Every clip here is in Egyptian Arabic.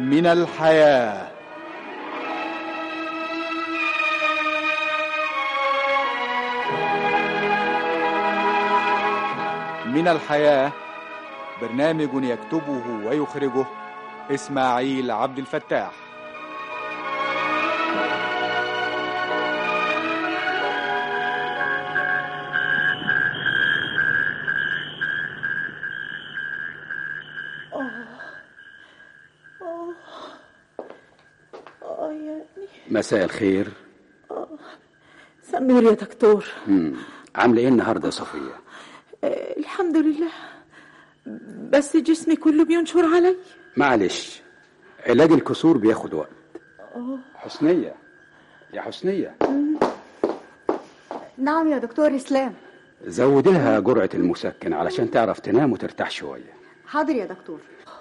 من الحياه من الحياه برنامج يكتبه ويخرجه اسماعيل عبد الفتاح اه يعني مساء الخير سمير يا دكتور مم. عامله ايه النهارده يا صفيه آه، الحمد لله بس جسمي كله بينشر علي معلش علاج الكسور بياخد وقت حسنيه يا حسنيه نعم يا دكتور اسلام زودي لها جرعه المسكن علشان تعرف تنام وترتاح شويه حاضر يا دكتور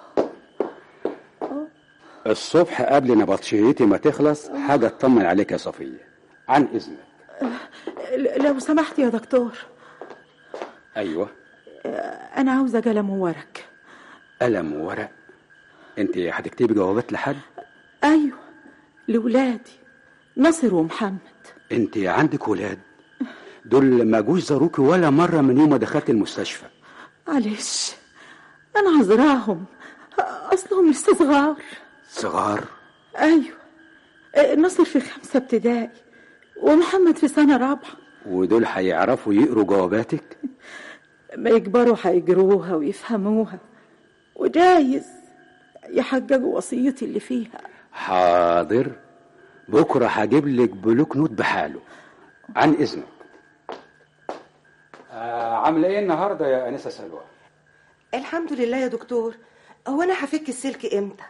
الصبح قبل نبطشيتي ما تخلص حاجه اطمن عليك يا صفيه عن اذنك ل- لو سمحت يا دكتور ايوه انا عاوزه قلم وورق قلم وورق انت هتكتبي جوابات لحد ايوه لولادي نصر ومحمد انت عندك ولاد دول ما جوش زاروكي ولا مره من يوم ما دخلت المستشفى معلش انا عذراهم اصلهم لسه صغار صغار ايوه آه، نصر في خمسه ابتدائي ومحمد في سنه رابعه ودول هيعرفوا يقروا جواباتك ما يكبروا هيجروها ويفهموها وجايز يحققوا وصيتي اللي فيها حاضر بكره هجيب لك بلوك نوت بحاله عن اذنك آه عامله ايه النهارده يا انسه سلوى الحمد لله يا دكتور هو انا هفك السلك امتى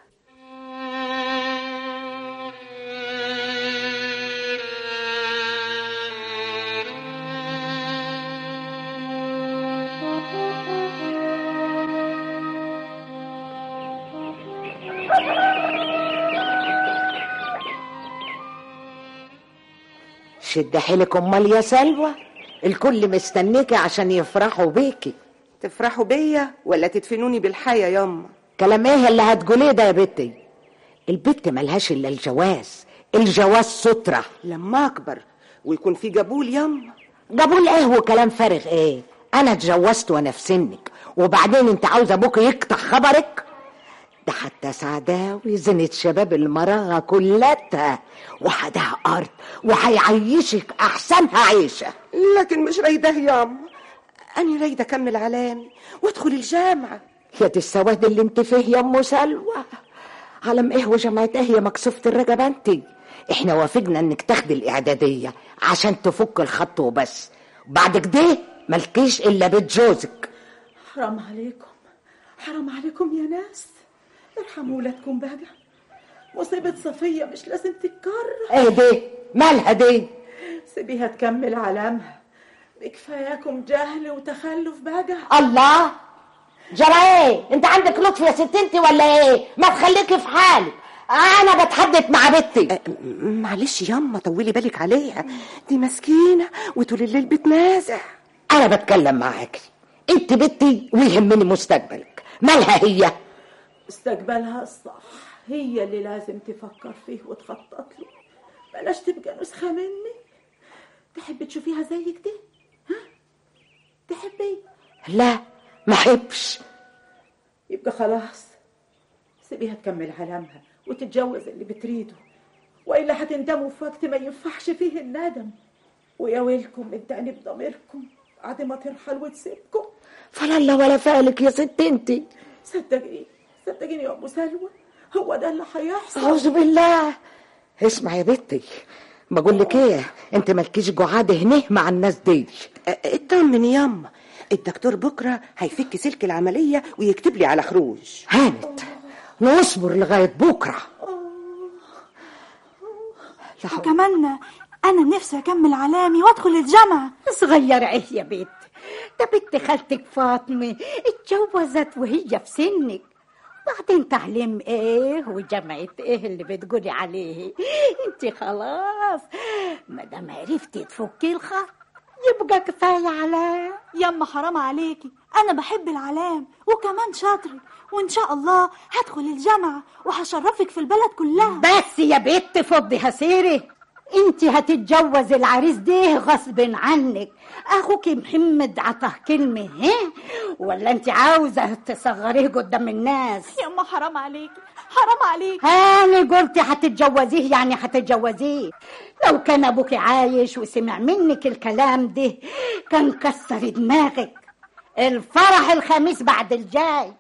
شد حيلك امال يا سلوى الكل مستنيكي عشان يفرحوا بيكي تفرحوا بيا ولا تدفنوني بالحياة ياما كلام ايه اللي هتقوليه ده يا بنتي البت ملهاش الا الجواز الجواز سترة لما اكبر ويكون في جابول ياما جابوا ايه وكلام فارغ ايه انا اتجوزت وانا في سنك وبعدين انت عاوز ابوك يقطع خبرك ده حتى سعداوي زنة شباب المراغة كلها وحدها ارض وهيعيشك احسنها عيشه لكن مش رايده ياما انا رايده اكمل علامي وادخل الجامعه يا دي السواد اللي انت فيه يا ام سلوى علم ايه وجماعة ايه يا مكسوفة الرقبة انت احنا وافقنا انك تاخدي الاعدادية عشان تفك الخط وبس بعد كده ملكيش الا بيت جوزك حرام عليكم حرام عليكم يا ناس ارحموا ولادكم بقى مصيبة صفية مش لازم تتكرر ايه دي مالها دي سيبيها تكمل علامها بكفاياكم جهل وتخلف بقى الله جرى ايه انت عندك لطف يا ست انت ولا ايه ما تخليكي في حالك انا بتحدث مع بنتي معلش ياما طولي بالك عليها دي مسكينه وطول الليل بتنازع انا بتكلم معاكي انت بنتي ويهمني مستقبلك مالها هي استقبالها الصح هي اللي لازم تفكر فيه وتخطط له بلاش تبقى نسخة مني تحبي تشوفيها زي كده ها تحبي لا ما حبش يبقى خلاص سيبيها تكمل علامها وتتجوز اللي بتريده والا هتندموا في وقت ما ينفعش فيه الندم ويا ويلكم من تأنيب ضميركم بعد ما ترحل وتسيبكم فلا الله ولا فالك يا ست انت صدقيني صدقيني يا ام سلوى هو ده اللي هيحصل اعوذ بالله اسمع يا بنتي بقول لك ايه انت مالكيش جعاد هنا مع الناس دي اه، اطمني ياما الدكتور بكره هيفك سلك العمليه ويكتب لي على خروج هانت نصبر لغايه بكره لا حول وكمان انا نفسي اكمل علامي وادخل الجامعه صغير ايه يا بنت ده بنت خالتك فاطمة اتجوزت وهي في سنك بعدين تعليم ايه وجامعة ايه اللي بتقولي عليه انت خلاص ما دام عرفتي تفكي الخط يبقى كفاية علام يما حرام عليكي انا بحب العلام وكمان شاطري وان شاء الله هدخل الجامعة وهشرفك في البلد كلها بس يا بنت فضي سيري انت هتتجوز العريس ده غصب عنك اخوك محمد عطاه كلمة ها ولا انت عاوزة تصغريه قدام الناس يما حرام عليكي حرام عليكي انا قلت هتتجوزيه يعني هتتجوزيه لو كان ابوك عايش وسمع منك الكلام ده كان كسر دماغك الفرح الخميس بعد الجاي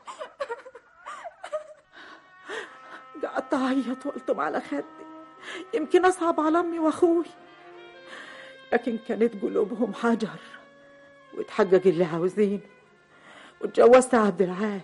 قعدت اعيط والطم على خدي يمكن اصعب على امي واخوي لكن كانت قلوبهم حجر وتحقق اللي عاوزينه واتجوزت عبد العال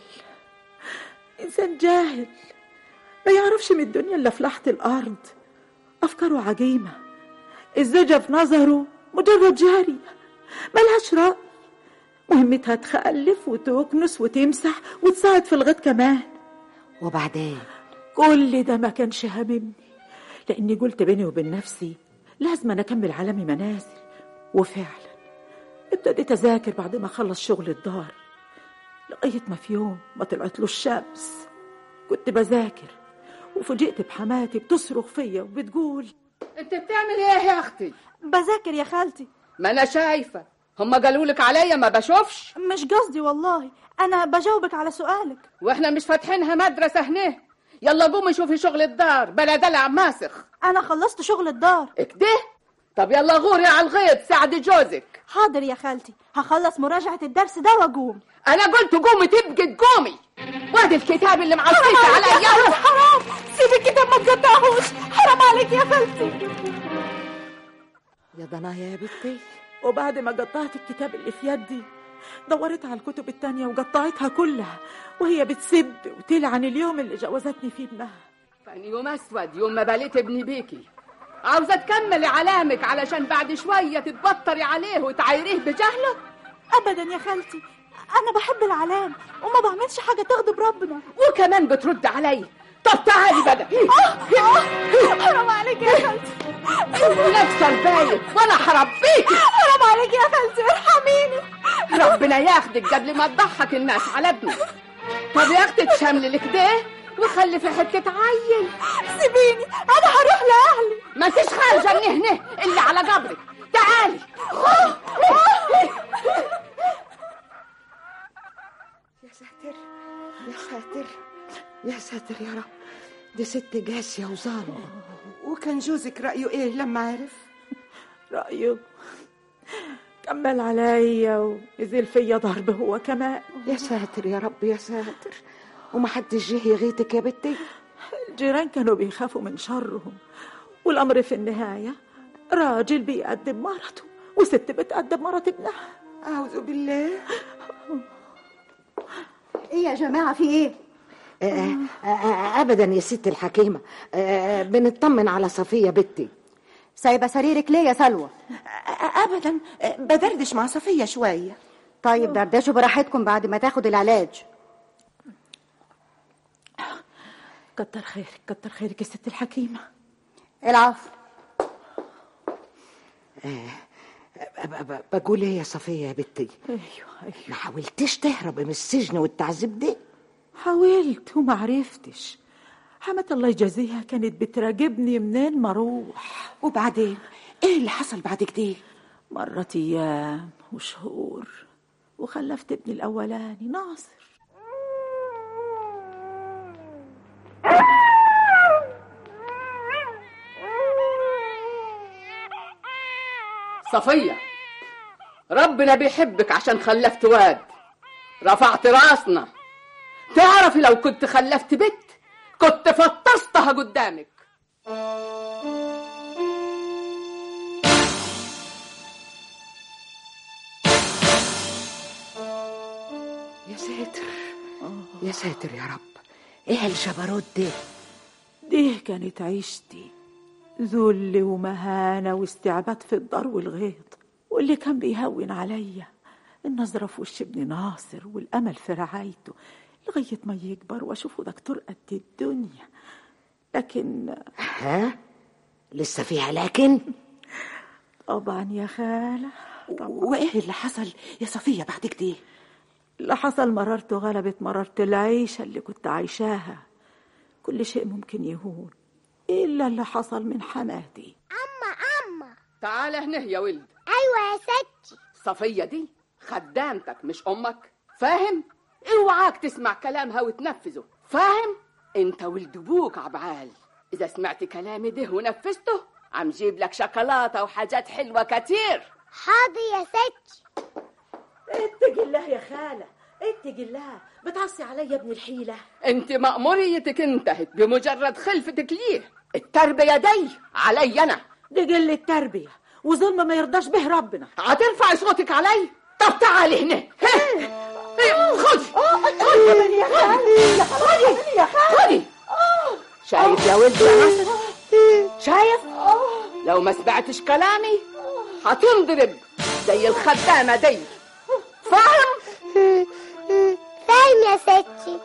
انسان جاهل ما يعرفش من الدنيا الا فلاحة الارض افكاره عجيمه الزوجه في نظره مجرد جاريه ملهاش راي مهمتها تخلف وتكنس وتمسح وتساعد في الغيط كمان وبعدين كل ده ما كانش هاممني لاني قلت بيني وبين نفسي لازم أنا اكمل عالمي منازل وفعلا ابتديت اذاكر بعد ما اخلص شغل الدار لغايه ما في يوم ما طلعت له الشمس كنت بذاكر وفوجئت بحماتي بتصرخ فيا وبتقول انت بتعمل ايه يا اختي بذاكر يا خالتي ما انا شايفه هما قالوا لك عليا ما بشوفش مش قصدي والله انا بجاوبك على سؤالك واحنا مش فاتحينها مدرسه هنا يلا قومي شوفي شغل الدار بلا دلع ماسخ انا خلصت شغل الدار اكده طب يلا غوري على الغيط ساعدي جوزك حاضر يا خالتي هخلص مراجعة الدرس ده واقوم انا قلت قومي تبقي تقومي وادي الكتاب اللي معصيت عليا حرام حرام سيب الكتاب ما تقطعهوش حرام عليك يا خالتي يا ضنايا يا بنتي وبعد ما قطعت الكتاب اللي في يدي دورت على الكتب التانية وقطعتها كلها وهي بتسب وتلعن اليوم اللي جوزتني فيه ابنها كان يوم اسود يوم ما بليت ابني بيكي عاوزه تكملي علامك علشان بعد شويه تتبطري عليه وتعايريه بجهله ابدا يا خالتي انا بحب العلام وما بعملش حاجة تغضب ربنا وكمان بترد عليا طب تعالي بقى حرام عليك يا خالتي نفس البايت وانا هربيكي حرام عليك يا خالتي ارحميني ربنا ياخدك قبل ما تضحك الناس على ابنك طب يا اختي تشملي لك ده وخلي في حته عيل سيبيني انا هروح لاهلي ما انتش خارجه من هنا الا على قبرك تعالي يا ساتر يا ساتر يا ساتر يا رب دي ست قاسية وظالمة وكان جوزك رأيه ايه لما عرف رأيه كمل عليا ونزل فيا ضرب هو كمان يا ساتر يا رب يا ساتر ومحدش جه يغيتك يا بنتي الجيران كانوا بيخافوا من شرهم والأمر في النهاية راجل بيقدم مرته وست بتقدم مرات ابنها أعوذ بالله ايه يا جماعة في ايه آه، آه، آه، ابدا يا ست الحكيمه آه، بنطمن على صفيه بنتي سايبة سريرك ليه يا سلوى أبدا بدردش مع صفية شوية طيب دردشوا براحتكم بعد ما تاخد العلاج كتر خيرك كتر خيرك يا ست الحكيمة العفو ب- ب- بقول ايه يا صفيه يا بنتي أيوه أيوه ما حاولتش تهرب من السجن والتعذيب ده حاولت وما عرفتش حمد الله يجازيها كانت بتراقبني منين ما اروح وبعدين ايه اللي حصل بعد كده مرت ايام وشهور وخلفت ابني الاولاني ناصر صفيه ربنا بيحبك عشان خلفت واد رفعت راسنا تعرفي لو كنت خلفت بنت كنت فطستها قدامك يا ساتر يا ساتر يا رب ايه الجبروت ده دي كانت عيشتي ذل ومهانة واستعباد في الدار والغيط واللي كان بيهون عليا النظرة في وش ابني ناصر والأمل في رعايته لغاية ما يكبر وأشوفه دكتور قد الدنيا لكن ها لسه فيها لكن طبعا يا خالة وايه اللي حصل يا صفيه بعد كده اللي حصل مررته غلبت مررت العيشة اللي كنت عايشاها كل شيء ممكن يهون إلا اللي حصل من حماتي أما أما تعال هنا يا ولد أيوة يا ستي صفية دي خدامتك مش أمك فاهم؟ اوعاك تسمع كلامها وتنفذه فاهم؟ انت ولد ابوك عبعال اذا سمعت كلامي ده ونفذته عم جيب لك شوكولاتة وحاجات حلوة كتير حاضر يا ستي اتقي الله يا خالة اتقي الله بتعصي عليا ابن الحيلة انت مأموريتك انتهت بمجرد خلفتك ليه التربية دي علي انا دي قلة تربية وظلم ما يرضاش به ربنا هترفعي صوتك علي طب تعالي هنا خدي خدي يا خالي خدي يا خدي شايف يا ولد يا عسل شايف لو ما سمعتش كلامي هتنضرب زي الخدامة دي فاهم فاهم يا ستي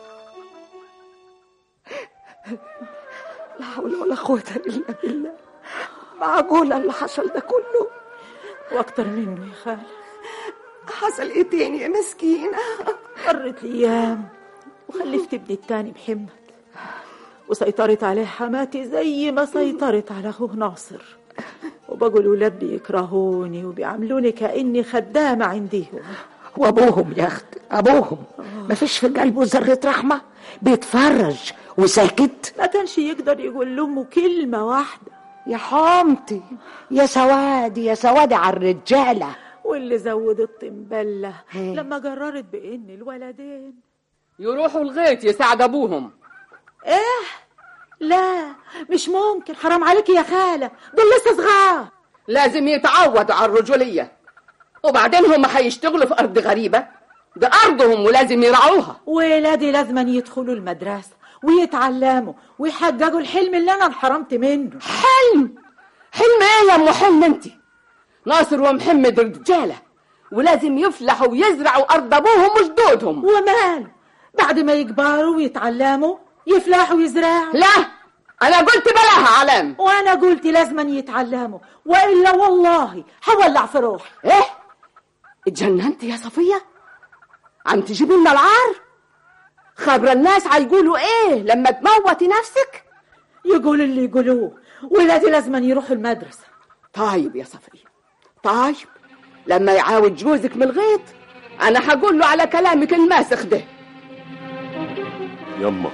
لا حول ولا قوه الا بالله معقوله اللي حصل ده كله واكتر منه يا خالة حصل ايه تاني يا مسكينه مرت الايام وخلفت ابني التاني محمد وسيطرت عليه حماتي زي ما سيطرت على اخوه ناصر وبقوا الولاد بيكرهوني وبيعاملوني كاني خدامه عنديهم وابوهم يا اخت ابوهم مفيش في قلبه ذره رحمه بيتفرج وساكت ما كانش يقدر يقول لامه كلمه واحده يا حامتي يا سوادي يا سوادي على الرجاله واللي زود الطنبله هي. لما قررت بان الولدين يروحوا الغيط يساعد ابوهم ايه لا مش ممكن حرام عليكي يا خاله دول لسه صغار لازم يتعودوا على الرجولية وبعدين هم هيشتغلوا في أرض غريبة ده أرضهم ولازم يرعوها ولادي لازما يدخلوا المدرسه ويتعلموا ويحققوا الحلم اللي انا انحرمت منه حلم حلم ايه يا ام حلم انت ناصر ومحمد رجالة ولازم يفلحوا ويزرعوا أرض أبوهم وجدودهم ومال بعد ما يكبروا ويتعلموا يفلحوا ويزرعوا لا أنا قلت بلاها علام وانا قلت لازما يتعلموا والا والله هولع في روحي ايه اتجننت يا صفية عم تجيبي لنا العار خبر الناس هيقولوا ايه لما تموتي نفسك يقولوا اللي يقولوه ولادي لازما يروحوا المدرسه طيب يا صفية طيب لما يعاود جوزك من الغيط انا هقول له على كلامك الماسخ ده يما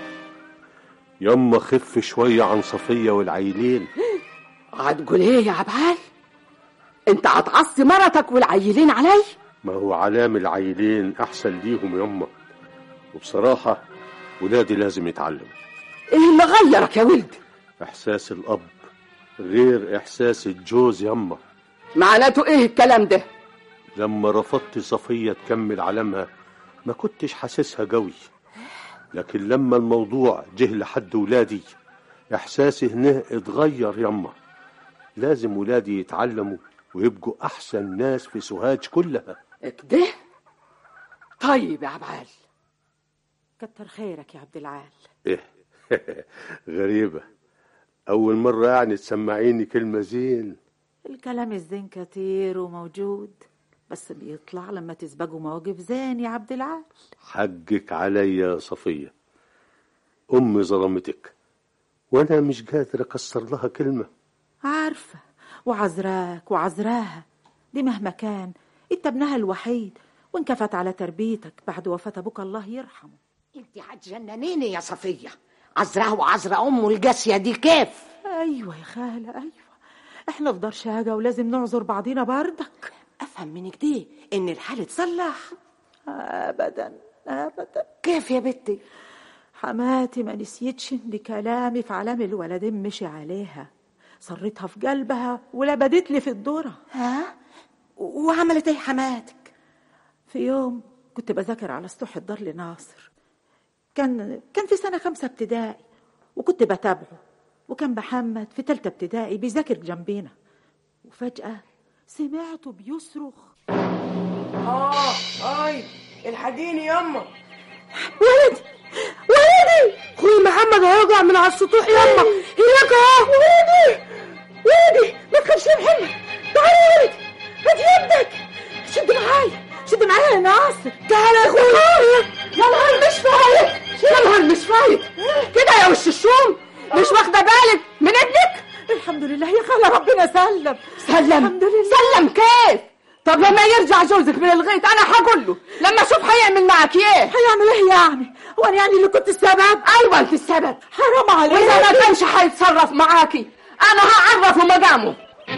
يما خف شوية عن صفية والعيلين هتقول ايه يا عبعال انت هتعصي مرتك والعيلين علي ما هو علام العيلين أحسن ليهم يما وبصراحة ولادي لازم يتعلموا ايه اللي غيرك يا ولد إحساس الأب غير إحساس الجوز يما معناته ايه الكلام ده لما رفضت صفية تكمل علامها ما كنتش حاسسها قوي لكن لما الموضوع جه لحد ولادي إحساسي هنا اتغير يما لازم ولادي يتعلموا ويبقوا أحسن ناس في سوهاج كلها كده طيب يا عبعال كتر خيرك يا عبد العال إيه غريبة أول مرة يعني تسمعيني كلمة زين الكلام الزين كتير وموجود بس بيطلع لما تسبقوا مواقف زين يا عبد العال حقك عليا يا صفية أمي ظلمتك وأنا مش قادر أكسر لها كلمة عارفة وعذراك وعذراها دي مهما كان انت ابنها الوحيد وانكفت على تربيتك بعد وفاة ابوك الله يرحمه انت هتجننيني يا صفيه عذراه وعذرا امه الجاسيه دي كيف ايوه يا خالة ايوه احنا في دار شهاجة ولازم نعذر بعضينا بردك افهم من كده ان الحال اتصلح ابدا ابدا كيف يا بنتي حماتي ما نسيتش ان كلامي في علام الولدين مشي عليها صرتها في قلبها ولبدت لي في الذره ها وعملت ايه حماتك في يوم كنت بذاكر على سطوح الدار لناصر كان كان في سنة خمسة ابتدائي وكنت بتابعه وكان محمد في تالتة ابتدائي بيذاكر جنبينا وفجأة سمعته بيصرخ اه اي الحقيني يما ولدي ولدي اخوي محمد هيقع من على السطوح يما هناك اهو ولدي ولدي ما تخافش يا محمد تعالى يا ولدي هات يدك شد معايا يا ناصر تعال يا اخويا يا نهار مش فايت يا نهار مش فايت كده يا وش الشوم مش واخده بالك من ابنك الحمد لله يا خالة ربنا سلم سلم الحمد لله سلم كيف طب لما يرجع جوزك من الغيط انا هقول له لما اشوف هيعمل معك ايه هيعمل ايه يعني وانا يعني اللي كنت السبب ايوه انت السبب حرام عليك واذا ما كانش هيتصرف معاكي انا هعرفه مقامه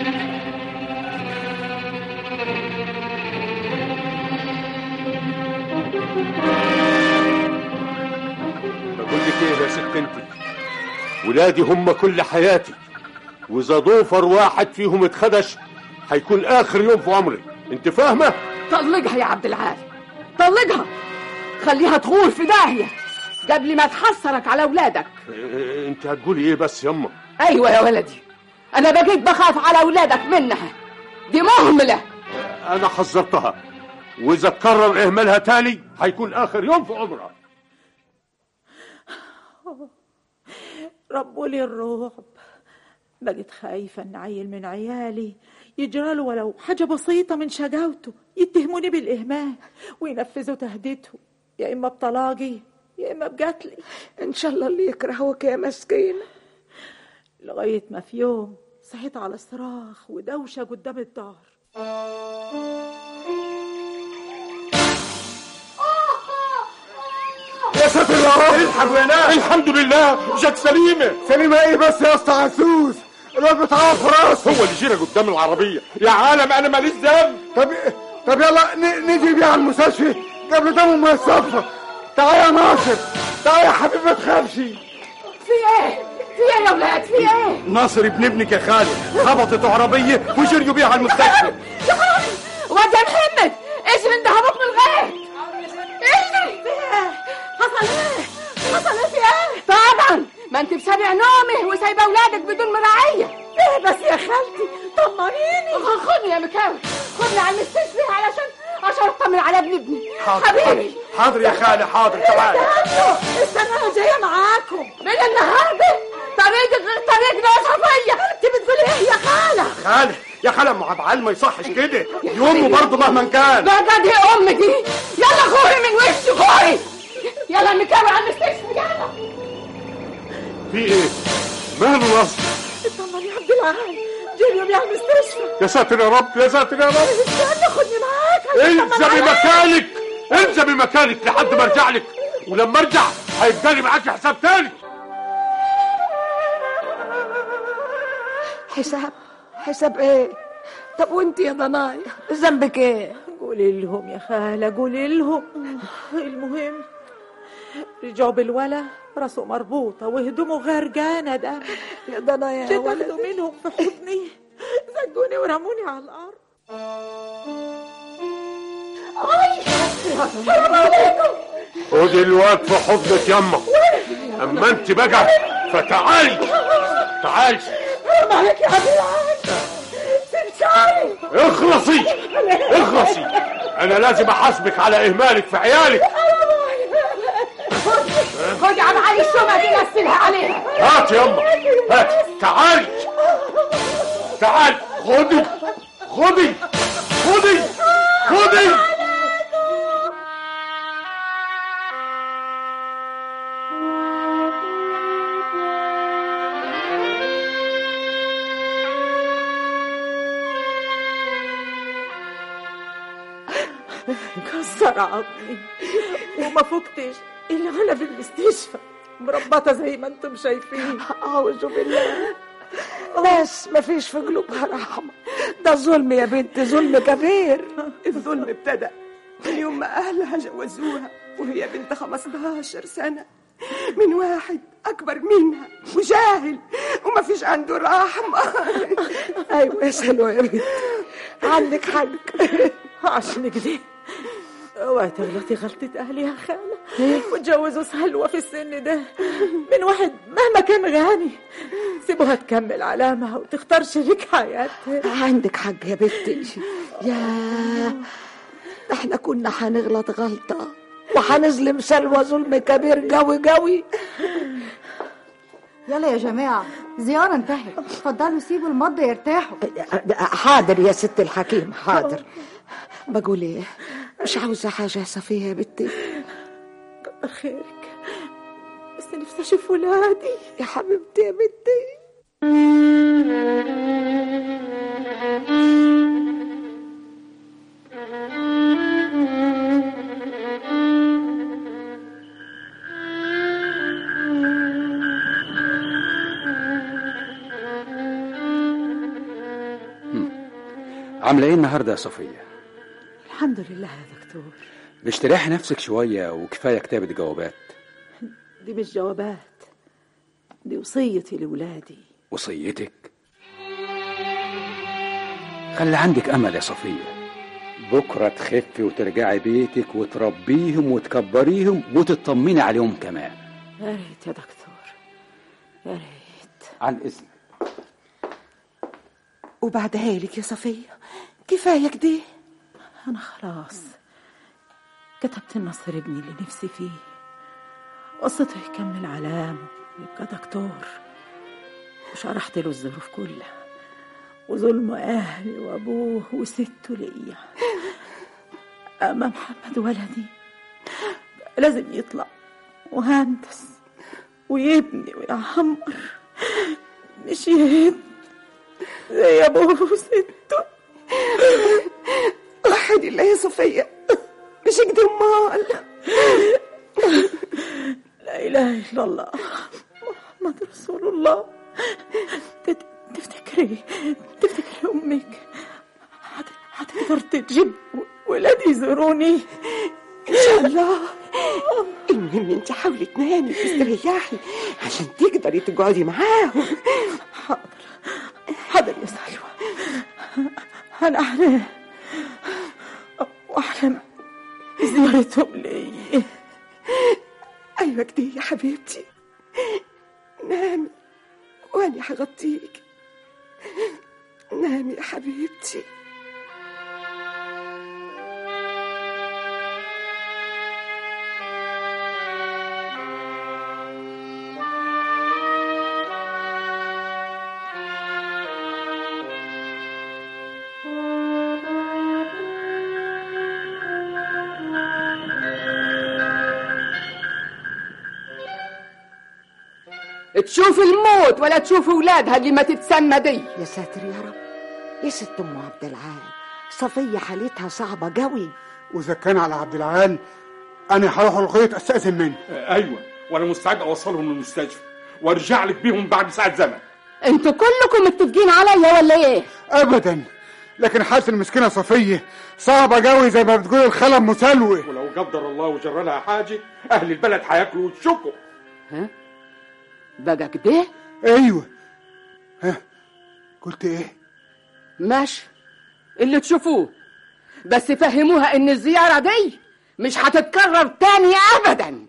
بقول لك ايه يا ست انت ولادي هم كل حياتي واذا ضوفر واحد فيهم اتخدش هيكون اخر يوم في عمري انت فاهمه طلقها يا عبد العال طلقها خليها تغول في داهيه قبل ما تحسرك على اولادك إيه، انت هتقولي ايه بس يما ايوه يا ولدي انا بقيت بخاف على اولادك منها دي مهمله انا حذرتها واذا تكرر اهمالها تاني هيكون اخر يوم في عمرها ربوا لي الرعب بقيت خايفة ان عيل من عيالي يجرى له ولو حاجة بسيطة من شجاوته يتهموني بالإهمال وينفذوا تهديدهم يا إما بطلاقي يا إما بقتلي ان شاء الله اللي يكرهوك يا مسكينه لغاية ما في يوم صحيت على صراخ ودوشة قدام الدار يا ساتر يا رب الحق يا ناس الحمد لله جت سليمه سليمة ايه بس يا اسطى عسوس الواد بتاعها في راسه هو اللي جرى قدام العربيه يا عالم انا ماليش ذنب طب طب يلا ن- نجي بيه على المستشفى قبل دمه ما يصفى تعال يا ناصر تعال يا حبيبي ما تخافش في ايه في ايه يا ولاد في ايه ناصر ابن ابنك يا خالد خبطته عربية وجريوا بيها على المستشفى يا خالد واد يا محمد ايش من دهبك من الغيط اجري حصل ايه حصل ايه في ايه طبعا ما انت بسابع نومه وسايبه اولادك بدون مراعيه ايه بس يا خالتي طمنيني خدني يا مكاوي خدني على المستشفى علشان عشان اطمن على ابن ابني حاضر حبيبي حاضر يا خالد حاضر تعال استنى انا جاية معاكم من النهارده طريقك غير طريقنا يا صفيه انت بتقولي ايه يا خالة خالد يا خالد ما عبعال ما يصحش كده دي امه برضه مهما كان بقى دي ام دي يلا غوري من وشي غوري يلا مكاوي على المستشفى يلا في ايه ماله نصر اطمن يا عبد العال جريوا بيها على المستشفى يا ساتر يا رب يا ساتر يا رب استنى خدني معاك عشان أطمن الزمي عليك. مكانك الزمي مكانك لحد ما ارجع لك ولما ارجع هيبقى لي معاك حساب تاني حساب حساب ايه طب وانت يا ضنايا ذنبك ايه قولي لهم يا خالة قولي لهم المهم رجعوا بالولا راسه مربوطة وهدومه غرقانة دم يا ضنايا يا شدوا ولد منهم في حضني زقوني ورموني على الأرض خد الواد في حضنك يما اما انت بقى فتعالي تعالي حرام عليك يا عبد العال سيب شعري اخلصي اخلصي انا لازم احاسبك على اهمالك في عيالك خد يا عم علي الشمعة دي نزلها عليها هات يما هات تعالي تعالي خدي خدي خدي خدي كسر عظمي وما فكتش إلا وأنا في المستشفى مربطة زي ما انتم شايفين اعوذ بالله ناس ما فيش في قلوبها رحمه ده ظلم يا بنت ظلم كبير الظلم ابتدى من يوم ما اهلها جوزوها وهي بنت 15 سنه من واحد اكبر منها وجاهل وما فيش عنده رحمه ايوه يا سلوى يا بنت عندك حق عشان كده اوعي تغلطي غلطة أهلي يا خالة وتجوزوا سلوى في السن ده من واحد مهما كان غني سيبوها تكمل علامها وتختار شريك حياتها عندك حق يا بنتي يا احنا كنا هنغلط غلطة وهنظلم سلوى ظلم كبير قوي قوي يلا يا جماعة زيارة انتهت اتفضلوا سيبوا المض يرتاحوا حاضر يا ست الحكيم حاضر بقول ايه مش عاوزة حاجة يا صفية يا بنتي كتر خيرك بس نفسي اشوف ولادي يا حبيبتي يا بنتي عاملة ايه النهاردة يا صفية؟ الحمد لله يا دكتور مش تريحي نفسك شوية وكفاية كتابة جوابات دي مش جوابات دي وصيتي لولادي وصيتك خلي عندك أمل يا صفية بكرة تخفي وترجعي بيتك وتربيهم وتكبريهم وتطمني عليهم كمان يا ريت يا دكتور يا ريت عن إذن وبعدها لك يا صفية كفاية كده أنا خلاص كتبت النصر ابني اللي نفسي فيه قصته يكمل علام ويبقى دكتور وشرحت له الظروف كلها وظلم أهلي وأبوه وسته ليا أما محمد ولدي لازم يطلع وهندس ويبني ويعمر مش يهد زي أبوه وسته وحدي الله يا صفية مش كده امال لا إله إلا الله محمد رسول الله تت- تفتكري تفتكري أمك هت- هتقدر تجيب ولادي يزوروني ان شاء الله المهم انت حاولي تنامي تستريحي عشان تقدري تقعدي معاهم حاضر حاضر يا سلوى أنا أحلم وأحلم بزيارتهم لي ايوه كده يا حبيبتي نامي وانا هغطيك نامي يا حبيبتي تشوف الموت ولا تشوف ولادها اللي ما تتسمى دي يا ساتر يا رب يا ست ام عبد العال صفية حالتها صعبة قوي واذا كان على عبد العال انا هروح الغيط استاذن منه ايوه وانا مستعد اوصلهم للمستشفى وارجع لك بيهم بعد ساعه زمن انتوا كلكم متفقين عليا ولا ايه ابدا لكن حالة المسكينة صفية صعبة قوي زي ما بتقول الخالة ام سلوى ولو قدر الله وجرى لها حاجه اهل البلد هياكلوا ويتشكوا ها بقى كده ايوه ها قلت ايه ماشي اللي تشوفوه بس فهموها ان الزيارة دي مش هتتكرر تاني ابدا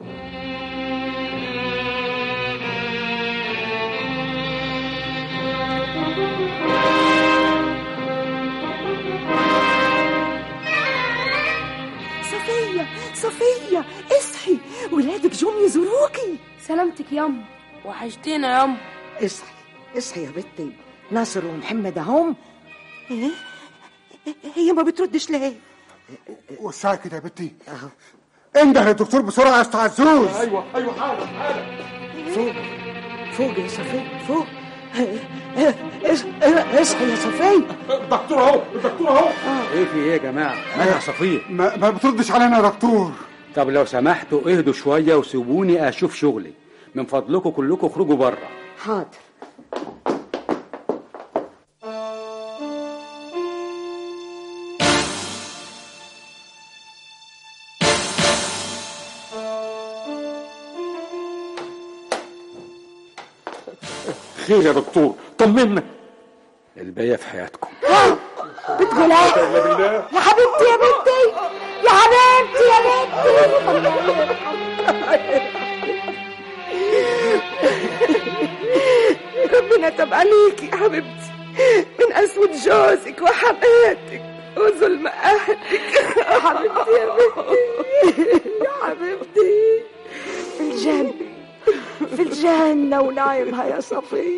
صفية صفية اصحي ولادك جم يزوروكي سلامتك ياما وحشتينا ياما اصحي اصحي يا بنتي ناصر ومحمد اهم ايه هي ما بتردش ليه والساعة كده يا بنتي انده للدكتور بسرعة يا استاذ عزوز ايوه ايوه حالا حالا فوق فوق يا صفية فوق اصحي يا صفية الدكتور اهو الدكتور اهو ايه في ايه يا جماعة مالها صفية ما, ما بتردش علينا يا دكتور طب لو سمحتوا اهدوا شوية وسيبوني اشوف شغلي من فضلكم كلكم اخرجوا بره حاضر خير يا دكتور طمنا الباقية في حياتكم بتقول ايه يا حبيبتي يا بنتي يا حبيبتي يا ربنا تب عليكي يا حبيبتي من أسود جوزك وحماتك وظلم أهلك يا حبيبتي يا بنتي يا حبيبتي في الجنة في الجنة ونايمها يا صفية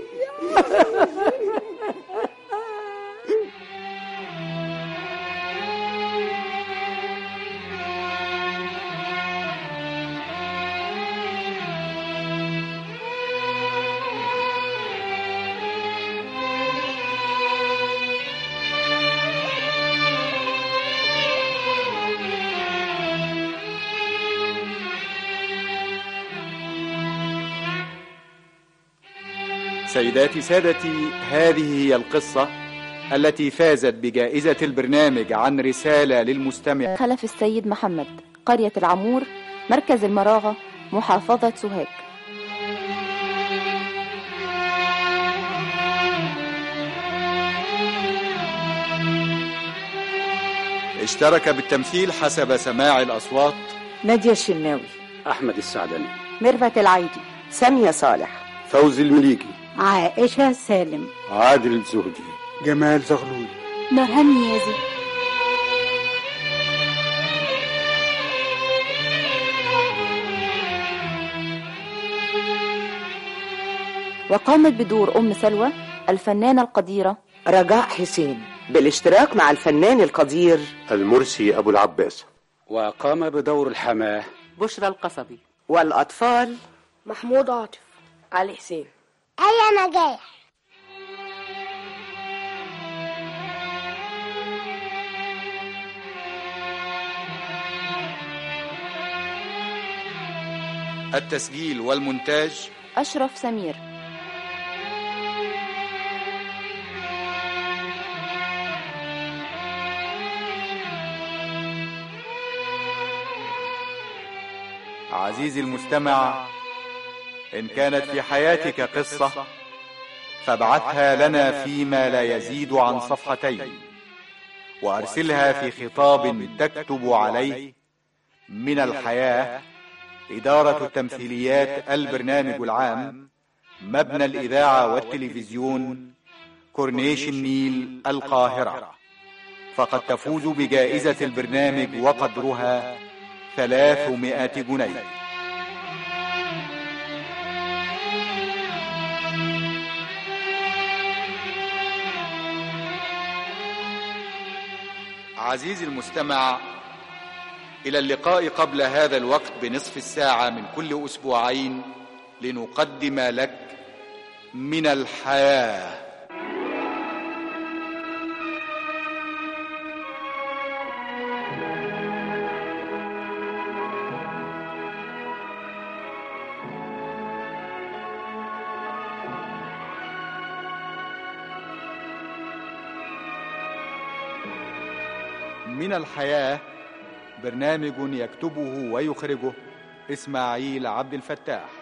سيداتي سادتي هذه هي القصة التي فازت بجائزة البرنامج عن رسالة للمستمع خلف السيد محمد قرية العمور مركز المراغة محافظة سوهاج اشترك بالتمثيل حسب سماع الأصوات نادية الشناوي أحمد السعدني ميرفت العيدي سامية صالح فوزي المليكي عائشة سالم عادل الزهدي جمال زغلول نورهان نيازي وقامت بدور أم سلوى الفنانة القديرة رجاء حسين بالاشتراك مع الفنان القدير المرسي أبو العباس وقام بدور الحماه بشرى القصبي والأطفال محمود عاطف علي حسين أي نجاح التسجيل والمونتاج أشرف سمير عزيزي المستمع إن كانت في حياتك قصة فابعثها لنا فيما لا يزيد عن صفحتين وأرسلها في خطاب تكتب عليه من الحياة إدارة التمثيليات البرنامج العام مبنى الإذاعة والتلفزيون كورنيش النيل القاهرة فقد تفوز بجائزة البرنامج وقدرها ثلاثمائة جنيه عزيزي المستمع إلى اللقاء قبل هذا الوقت بنصف الساعة من كل أسبوعين لنقدم لك من الحياه من الحياة برنامج يكتبه ويخرجه إسماعيل عبد الفتاح